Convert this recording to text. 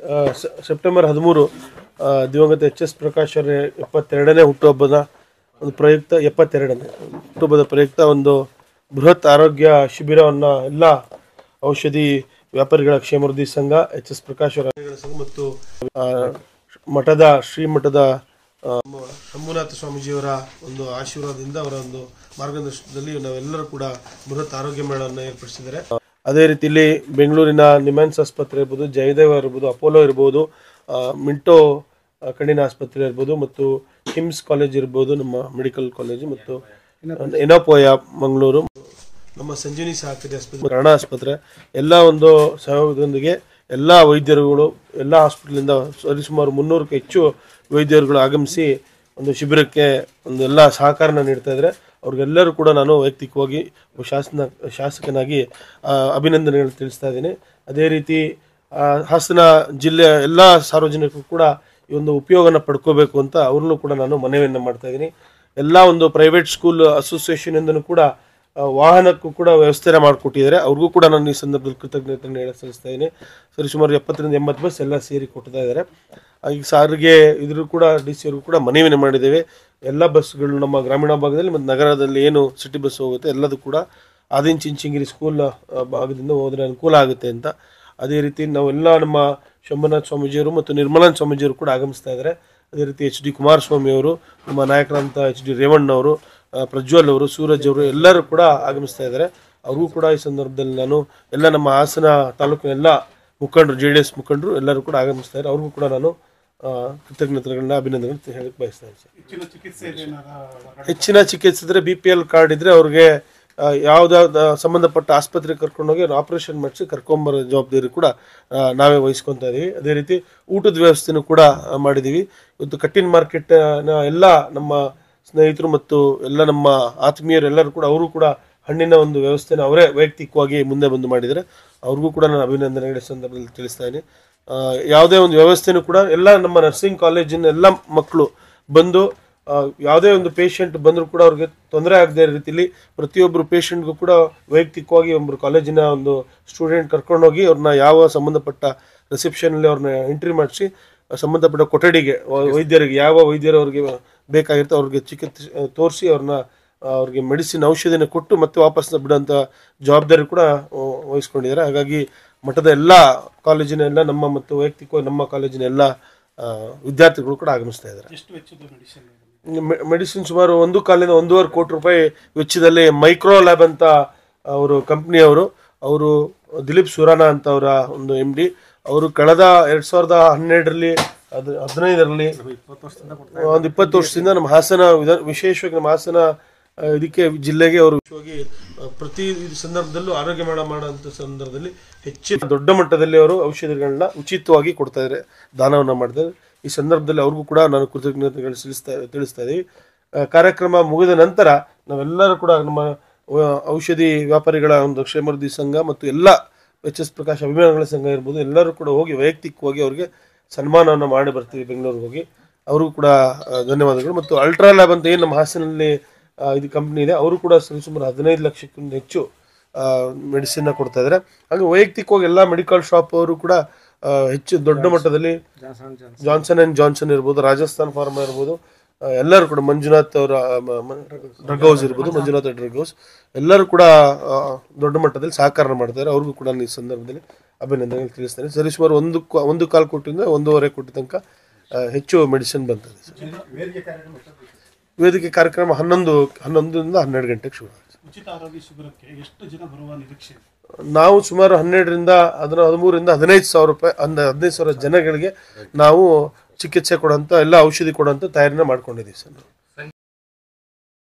ಆ, ಸ- ಸೆಪ್ಟೆಂಬರ್ ಹದಿಮೂರು ಆ, ದಿವಂಗತ ಎಚ್ ಎಸ್ ಪ್ರಕಾಶ್ ಅವರ ಎಪ್ಪತ್ತೆರಡನೇ ಹುಟ್ಟುಹಬ್ಬದ ಒಂದು ಪ್ರಯುಕ್ತ ಎಪ್ಪತ್ತೆರಡನೇ ಹುಟ್ಟುಹಬ್ಬದ ಪ್ರಯುಕ್ತ ಒಂದು ಬೃಹತ್ ಆರೋಗ್ಯ ಶಿಬಿರವನ್ನು ಎಲ್ಲ ಔಷಧಿ ವ್ಯಾಪಾರಿಗಳ ಕ್ಷೇಮವೃದ್ಧಿ ಸಂಘ ಎಚ್ ಎಸ್ ಪ್ರಕಾಶ್ ಅವರ ಅಂಗಡಿಗಳ ಸಂಘ ಮತ್ತು ಆ, ಮಠದ ಶ್ರೀಮಠದ ಆ, ಮ- ಶಂಭುನಾಥ ಸ್ವಾಮೀಜಿಯವರ ಒಂದು ಆಶೀರ್ವಾದದಿಂದ ಅವರ ಒಂದು ಮಾರ್ಗದರ್ಶನದಲ್ಲಿ ನಾವೆಲ್ಲರೂ ಕೂಡ ಬೃಹತ್ ಆರೋಗ್ಯ ಮೇಳವನ್ನು ಏರ್ಪಡಿಸಿದ್ದಾರೆ ಅದೇ ರೀತಿಯಲ್ಲಿ ಬೆಂಗಳೂರಿನ ನಿಮ್ಯಾನ್ಸ್ ಆಸ್ಪತ್ರೆ ಇರ್ಬೋದು ಜಯದೇವ ಇರ್ಬೋದು ಅಪೋಲೋ ಇರ್ಬೋದು ಆ, ಮಿಂಟೋ ಆ, ಕಣ್ಣಿನ ಆಸ್ಪತ್ರೆ ಇರ್ಬೋದು ಮತ್ತು ಕಿಮ್ಸ್ ಕಾಲೇಜ್ ಇರ್ಬೋದು ನಮ್ಮ ಮೆಡಿಕಲ್ ಕಾಲೇಜು ಮತ್ತು ಎನೋಪೋಯ ಮಂಗಳೂರು ನಮ್ಮ ಸಂಜೀವಿನಿ ಸಹಕಾರಿ ಆಸ್ಪತ್ರೆ ಕರ್ಣ ಆಸ್ಪತ್ರೆ ಎಲ್ಲ ಒಂದು ಸಹಯೋಗದೊಂದಿಗೆ ಎಲ್ಲ ವೈದ್ಯರುಗಳು ಎಲ್ಲ ಹಾಸ್ಪಿಟಲಿಂದ ಸರಿಸುಮಾರು ಮುನ್ನೂರಕ್ಕೂ ಹೆಚ್ಚು ವೈದ್ಯರುಗಳು ಆಗಮಿಸಿ ಒಂದು ಶಿಬಿರಕ್ಕೆ ಒಂದು ಎಲ್ಲ ಸಹಕಾರನ ನೀಡ್ತಾ ಇದ್ದಾರೆ ಅವ್ರಿಗೆಲ್ಲರೂ ಕೂಡ ನಾನು ವೈಯಕ್ತಿಕವಾಗಿ ಒಬ್ಬ ಶಾಸನ ಶಾಸಕನಾಗಿ ಆ, ಅಭಿನಂದನೆಗಳು ತಿಳಿಸ್ತಾ ಇದ್ದೀನಿ ಅದೇ ರೀತಿ ಆ, ಹಾಸನ ಜಿಲ್ಲೆಯ ಎಲ್ಲ ಸಾರ್ವಜನಿಕರು ಕೂಡ ಈ ಒಂದು ಉಪಯೋಗನ ಪಡ್ಕೋಬೇಕು ಅಂತ ಅವ್ರನ್ನೂ ಕೂಡ ನಾನು ಮನವಿಯನ್ನು ಮಾಡ್ತಾ ಇದ್ದೀನಿ ಎಲ್ಲ ಒಂದು ಪ್ರೈವೇಟ್ ಸ್ಕೂಲ್ ಅಸೋಸಿಯೇಷನ್ ಇಂದನೂ ಕೂಡ ಆ, ವಾಹನಕ್ಕೂ ಕೂಡ ವ್ಯವಸ್ಥೆನ ಮಾಡಿಕೊಟ್ಟಿದ್ದಾರೆ ಅವ್ರಿಗೂ ಕೂಡ ನಾನು ಈ ಸಂದರ್ಭದಲ್ಲಿ ಕೃತಜ್ಞತೆಯನ್ನು ಹೇಳ ಸಲ್ಲಿಸ್ತಾ ಇದ್ದೀನಿ ಸರಿ ಸುಮಾರು ಎಪ್ಪತ್ತರಿಂದ ಎಂಬತ್ತು ಬಸ್ ಎಲ್ಲ ಸೇರಿ ಕೊಡ್ತಾ ಇದ್ದಾರೆ ಆ, ಈಗ ಸಾರಿಗೆ ಇದ್ರೂ ಕೂಡ ಡಿ ಸಿ ಅವ್ರಿಗೂ ಕೂಡ ಮನವಿಯನ್ನು ಮಾಡಿದ್ದೇವೆ ಎಲ್ಲ ಬಸ್ಗಳು ನಮ್ಮ ಗ್ರಾಮೀಣ ಭಾಗದಲ್ಲಿ ಮತ್ತು ನಗರದಲ್ಲಿ ಏನು ಸಿಟಿ ಬಸ್ ಹೋಗುತ್ತೆ ಎಲ್ಲದೂ ಕೂಡ ಆದಿನ್ ಚಿಂಚಿಂಗಿರಿ ಸ್ಕೂಲ್ ಆ, ಭಾಗದಿಂದ ಹೋದ್ರೆ ಅನುಕೂಲ ಆಗುತ್ತೆ ಅಂತ ಅದೇ ರೀತಿ ನಾವೆಲ್ಲ ನಮ್ಮ ಶಂಭುನಾಥ್ ಸ್ವಾಮೀಜಿಯವರು ಮತ್ತು ನಿರ್ಮಲಾನಂದ ಸ್ವಾಮೀಜಿಯವರು ಕೂಡ ಆಗಮಿಸ್ತಾ ಇದ್ದಾರೆ ಅದೇ ರೀತಿ ಎಚ್ ಡಿ ಕುಮಾರಸ್ವಾಮಿ ಅವರು ನಮ್ಮ ನಾಯಕರಂತ ಎಚ್ ಡಿ ರೇವಣ್ಣ ಅವರು ಆ, ಪ್ರಜ್ವಲ್ ಅವರು ಸೂರಜ್ ಅವರು ಎಲ್ಲರೂ ಕೂಡ ಆಗಮಿಸ್ತಾ ಇದ್ದಾರೆ ಅವ್ರಿಗೂ ಕೂಡ ಈ ಸಂದರ್ಭದಲ್ಲಿ ನಾನು ಎಲ್ಲ ನಮ್ಮ ಹಾಸನ ತಾಲೂಕಿನ ಎಲ್ಲ ಮುಖಂಡರು ಜೆ ಡಿ ಎಸ್ ಮುಖಂಡರು ಎಲ್ಲರೂ ಕೂಡ ಆಗಮಿಸ್ತಾ ಇದ್ದಾರೆ ಅವ್ರಿಗೂ ಕೂಡ ನಾನು ಆ, ಕೃತಜ್ಞತೆಗಳನ್ನ ಅಭಿನಂದನೆಗಳು ಹೇಳಕ್ಕೆ ಬಯಸ್ತಾ ಇದ್ದೀನಿ ಸರ್ ಹೆಚ್ಚಿನ ಚಿಕಿತ್ಸೆ ಇದೆ ಏನಾರ ಹೆಚ್ಚಿನ ಚಿಕಿತ್ಸೆ ಇದ್ರೆ ಬಿ ಪಿ ಎಲ್ ಕಾರ್ಡ್ ಇದ್ರೆ ಅವ್ರಿಗೆ ಯಾವುದಾದ ಸಂಬಂಧಪಟ್ಟ ಆಸ್ಪತ್ರೆಗೆ ಕರ್ಕೊಂಡೋಗಿ ಆಪರೇಷನ್ ಮಾಡಿಸಿ ಕರ್ಕೊಂಬರೋ ಜವಾಬ್ದಾರಿ ಕೂಡ ಆ, ನಾವೇ ವಹಿಸ್ಕೊತಾ ಇದೀವಿ ಅದೇ ರೀತಿ ಊಟದ ವ್ಯವಸ್ಥೆನೂ ಕೂಡ ಆ, ಮಾಡಿದೀವಿ ಇವತ್ತು ಕಟ್ಟಿನ ಮಾರ್ಕೆಟ್ ಎಲ್ಲ ನಮ್ಮ ಸ್ನೇಹಿತರು ಮತ್ತು ಎಲ್ಲ ನಮ್ಮ ಆತ್ಮೀಯರು ಎಲ್ಲರೂ ಕೂಡ ಅವರು ಕೂಡ ಹಣ್ಣಿನ ಒಂದು ವ್ಯವಸ್ಥೆನ ಅವರೇ ವೈಯಕ್ತಿಕವಾಗಿ ಮುಂದೆ ಬಂದು ಮಾಡಿದರೆ ಅವ್ರಿಗೂ ಕೂಡ ನಾನು ಅಭಿನಂದನೆಗಳ ಸಂದರ್ಭದಲ್ಲಿ ತಿಳಿಸ್ತಾ ಇದ್ದೀನಿ ಆ, ಯಾವುದೇ ಒಂದು ವ್ಯವಸ್ಥೆನೂ ಕೂಡ ಎಲ್ಲ ನಮ್ಮ ನರ್ಸಿಂಗ್ ಕಾಲೇಜಿನ ಎಲ್ಲ ಮಕ್ಕಳು ಬಂದು ಆ, ಯಾವುದೇ ಒಂದು ಪೇಷಂಟ್ ಬಂದರೂ ಕೂಡ ಅವ್ರಿಗೆ ತೊಂದರೆ ಆಗದೆ ರೀತಿಲಿ ಪ್ರತಿಯೊಬ್ಬರು ಪೇಷಂಟ್ಗೂ ಕೂಡ ವೈಯಕ್ತಿಕವಾಗಿ ಒಬ್ಬರು ಕಾಲೇಜಿನ ಒಂದು ಸ್ಟೂಡೆಂಟ್ ಕರ್ಕೊಂಡೋಗಿ ಅವ್ರನ್ನ ಯಾವ ಸಂಬಂಧಪಟ್ಟ ರಿಸೆಪ್ಷನಲ್ಲಿ ಅವ್ರನ್ನ ಎಂಟ್ರಿ ಮಾಡಿಸಿ ಸಂಬಂಧಪಟ್ಟ ಕೊಠಡಿಗೆ ವ- ವೈದ್ಯರಿಗೆ ಯಾವ ವೈದ್ಯರು ಅವ್ರಿಗೆ ಬೇಕಾಗಿರುತ್ತೆ ಅವ್ರಿಗೆ ಚಿಕಿತ್ಸೆ ತೋರಿಸಿ ಅವ್ರನ್ನ ಅವ್ರಿಗೆ ಮೆಡಿಸಿನ್ ಔಷಧಿನ ಕೊಟ್ಟು ಮತ್ತೆ ವಾಪಸ್ ಬಿಡೋಂಥ ಜವಾಬ್ದಾರಿ ಕೂಡ ಆ, ವಹಿಸ್ಕೊಂಡಿದ್ದಾರೆ ಹಾಗಾಗಿ ಮಠದ ಎಲ್ಲ ಕಾಲೇಜಿನ ಎಲ್ಲ ನಮ್ಮ ಮತ್ತು ವೈಯಕ್ತಿಕವಾಗಿ ನಮ್ಮ ಕಾಲೇಜಿನ ಎಲ್ಲ ಆ, ವಿದ್ಯಾರ್ಥಿಗಳು ಕೂಡ ಆಗಮಿಸ್ತಾ ಇದ್ದಾರೆ ಎಷ್ಟು ವೆಚ್ಚದ ಮೆಡಿಸಿನ್ ಮೆಡಿಸಿನ್ ಸುಮಾರು ಒಂದು ಕಾಲಿಂದ ಒಂದೂವರೆ ಕೋಟಿ ರೂಪಾಯಿ ವೆಚ್ಚದಲ್ಲಿ ಮೈಕ್ರೋ ಲ್ಯಾಬ್ ಅಂತ ಅವರು ಕಂಪ್ನಿಯವರು ಅವರು ದಿಲೀಪ್ ಸುರಾನ ಅಂತ ಅವರ ಒಂದು ಎಮ್ ಡಿ ಅವರು ಕಳೆದ ಎರಡ್ ಸಾವಿರದ ಹನ್ನೆರಡರಲ್ಲಿ ಅದು ಹದಿನೈದರಲ್ಲಿ ಒಂದು ಇಪ್ಪತ್ತು ವರ್ಷದಿಂದ ನಮ್ಮ ಹಾಸನ ವಿಧಾನ ವಿಶೇಷವಾಗಿ ನಮ್ಮ ಹಾಸನ ಆ, ಇದಕ್ಕೆ ಜಿಲ್ಲೆಗೆ ಅವರು ವಿಶೇಷವಾಗಿ ಆ, ಪ್ರತಿ ಇದು ಸಂದರ್ಭದಲ್ಲೂ ಆರೋಗ್ಯ ಮೇಳ ಮಾಡೋಂಥ ಸಂದರ್ಭದಲ್ಲಿ ಹೆಚ್ಚಿನ ದೊಡ್ಡ ಮಟ್ಟದಲ್ಲಿ ಅವರು ಔಷಧಿಗಳನ್ನ ಉಚಿತವಾಗಿ ಕೊಡ್ತಾ ಇದ್ದಾರೆ ದಾನವನ್ನು ಮಾಡ್ತಾರೆ ಈ ಸಂದರ್ಭದಲ್ಲಿ ಅವ್ರಿಗೂ ಕೂಡ ನಾನು ಕೃತಜ್ಞತೆಗಳು ತಿಳಿಸ್ತಾ ತಿಳಿಸ್ತಾ ಇದ್ದೀವಿ ಆ, ಕಾರ್ಯಕ್ರಮ ಮುಗಿದ ನಂತರ ನಾವೆಲ್ಲರೂ ಕೂಡ ನಮ್ಮ ಆ, ಔಷಧಿ ವ್ಯಾಪಾರಿಗಳ ಒಂದು ಕ್ಷೇಮವೃದ್ಧಿ ಸಂಘ ಮತ್ತು ಎಲ್ಲ ಎಚ್ ಎಸ್ ಪ್ರಕಾಶ್ ಅಭಿಮಾನಿಗಳ ಸಂಘ ಇರ್ಬೋದು ಎಲ್ಲರೂ ಕೂಡ ಹೋಗಿ ವೈಯಕ್ತಿಕವಾಗಿ ಅವರಿಗೆ ಸನ್ಮಾನವನ್ನು ಮಾಡಿ ಬರ್ತೀವಿ ಬೆಂಗಳೂರಿಗೆ ಹೋಗಿ ಅವ್ರಿಗೂ ಕೂಡ ಆ, ಧನ್ಯವಾದಗಳು ಮತ್ತು ಅಲ್ಟ್ರಾ ಲ್ಯಾಬ್ ಅಂತ ಏನು ನಮ್ಮ ಹಾಸನಲ್ಲಿ ಆ, ಇದು ಕಂಪ್ನಿ ಇದೆ ಅವರು ಕೂಡ ಸುಮಾರು ಹದಿನೈದು ಲಕ್ಷಕ್ಕಿಂತ ಹೆಚ್ಚು ಮೆಡಿಸಿನ್ ಕೊಡ್ತಾ ಇದ್ದಾರೆ ಹಾಗೆ ವೈಯಕ್ತಿಕವಾಗಿ ಎಲ್ಲ ಮೆಡಿಕಲ್ ಶಾಪ್ ಅವರು ಕೂಡ ಆ, ಹೆಚ್ಚು ದೊಡ್ಡ ಮಟ್ಟದಲ್ಲಿ ಜಾನ್ಸನ್ ಅಂಡ್ ಜಾನ್ಸನ್ ಇರ್ಬೋದು ರಾಜಸ್ಥಾನ್ ಫಾರ್ಮಾ ಇರ್ಬೋದು ಆ, ಎಲ್ಲರೂ ಕೂಡ ಮಂಜುನಾಥ್ ಅವರ ಡ್ರಗ್ ಹೌಸ್ ಇರ್ಬೋದು ಮಂಜುನಾಥ್ ಡ್ರಗ್ ಹೌಸ್ ಎಲ್ಲರೂ ಕೂಡ ಆ, ದೊಡ್ಡ ಮಟ್ಟದಲ್ಲಿ ಸಹಕಾರ ಮಾಡ್ತಾರೆ ಅವ್ರಿಗೂ ಕೂಡ ನಾನು ಈ ಸಂದರ್ಭದಲ್ಲಿ ಅಭಿನಂದನೆ ತಿಳಿಸ್ತೇನೆ ಸರಿ ಸುಮಾರು ಒಂದು ಕ- ಒಂದು ಕಾಲು ಕೋಟಿಯಿಂದ ಒಂದೂವರೆ ಕೋಟಿ ತನಕ ಆ, ಹೆಚ್ಚು ಮೆಡಿಸಿನ್ ಬಂತದೆ ಸರ್ ವೇದಿಕೆ ಕಾರ್ಯಕ್ರಮ ಹನ್ನೊಂದು ಹನ್ನೊಂದರಿಂದ ಹನ್ನೆರಡು ಗಂಟೆಗೆ ಶುರು ಆಗುತ್ತೆ ಉಚಿತ ಆರೋಗ್ಯ ಶಿಬಿರಕ್ಕೆ ಎಷ್ಟು ಜನ ಬರುವ ನಿರೀಕ್ಷೆ ಇದೆ? ನಾವು ಸುಮಾರು ಹನ್ನೆರಡರಿಂದ ಹದಿನ ಹದಿಮೂರರಿಂದ ಹದಿನೈದು ಸಾವಿರ ರೂಪಾಯಿ ಅಂದ ಹದಿನೈದು ಸಾವಿರ ಜನಗಳಿಗೆ ನಾವು ಚಿಕಿತ್ಸೆ ಕೊಡೋಂಥ ಎಲ್ಲ ಔಷಧಿ ಕೊಡೋಂಥ ತಯಾರಿನ ಮಾಡ್ಕೊಂಡಿದ್ದೀವಿ ಸರ್ ನಾವು